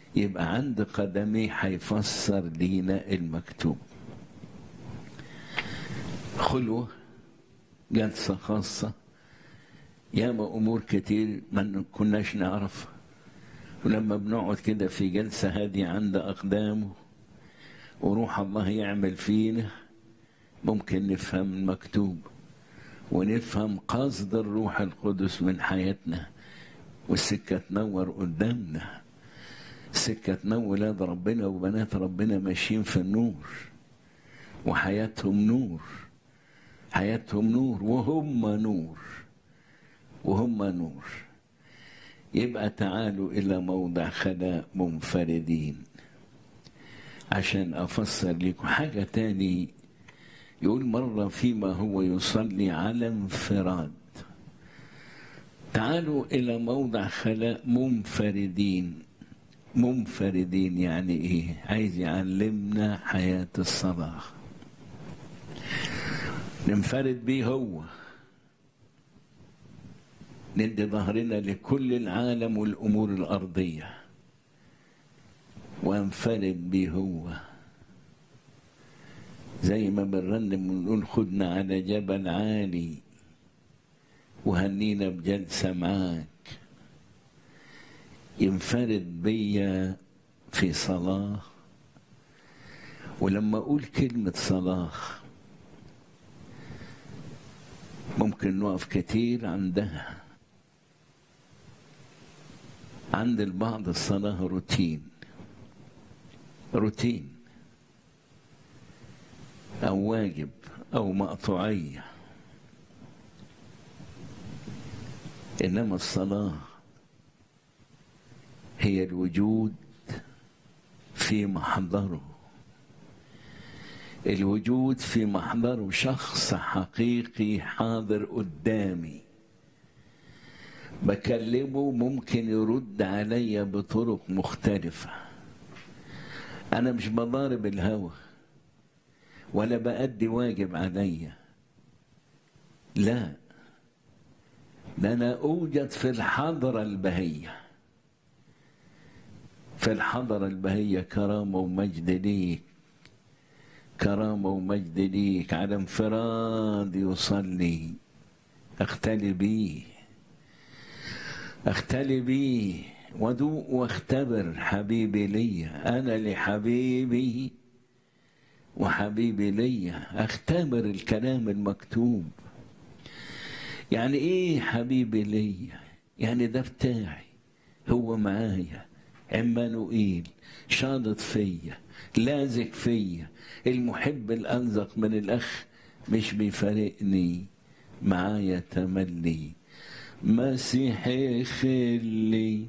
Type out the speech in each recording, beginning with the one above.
يبقى عند قدمي هيفسر لينا المكتوب خلوة جلسة خاصة ياما أمور كتير ما كناش نعرفها ولما بنقعد كده في جلسة هادية عند أقدامه وروح الله يعمل فينا ممكن نفهم المكتوب ونفهم قصد الروح القدس من حياتنا والسكة تنور قدامنا سكة تنور ولاد ربنا وبنات ربنا ماشيين في النور وحياتهم نور حياتهم نور وهم نور وهم نور يبقى تعالوا إلى موضع خلاء منفردين عشان أفسر لكم حاجة تاني يقول مرة فيما هو يصلي على انفراد تعالوا إلى موضع خلاء منفردين منفردين يعني إيه عايز يعلمنا حياة الصلاة ننفرد بيه هو ندي ظهرنا لكل العالم والأمور الأرضية وانفرد بيه هو زي ما بنرنم ونقول خدنا على جبل عالي وهنينا بجلسة معاك ينفرد بيا في صلاة ولما أقول كلمة صلاة ممكن نقف كتير عندها عند البعض الصلاة روتين روتين أو واجب أو مقطوعية إنما الصلاة هي الوجود في محضره الوجود في محضره شخص حقيقي حاضر قدامي بكلمه ممكن يرد عليا بطرق مختلفة أنا مش بضارب الهوى ولا بأدي واجب عليا لا ده أنا أوجد في الحضرة البهية في الحضرة البهية كرامة ومجد ليك كرامة ومجد ليك على انفراد يصلي اختلي بيه اختلي بيه ودوق واختبر حبيبي ليا انا لحبيبي وحبيبي ليا اختبر الكلام المكتوب يعني ايه حبيبي ليا يعني ده بتاعي هو معايا عمانوئيل شاطط فيا لازق فيا المحب الانزق من الاخ مش بيفارقني معايا تملي مسيحي خلي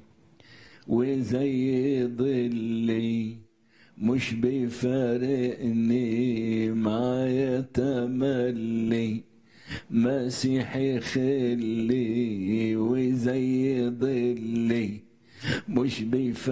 وزي ظلي مش بيفارقني معايا تملي مسيحي خلي وزي ظلي مش بيفارقني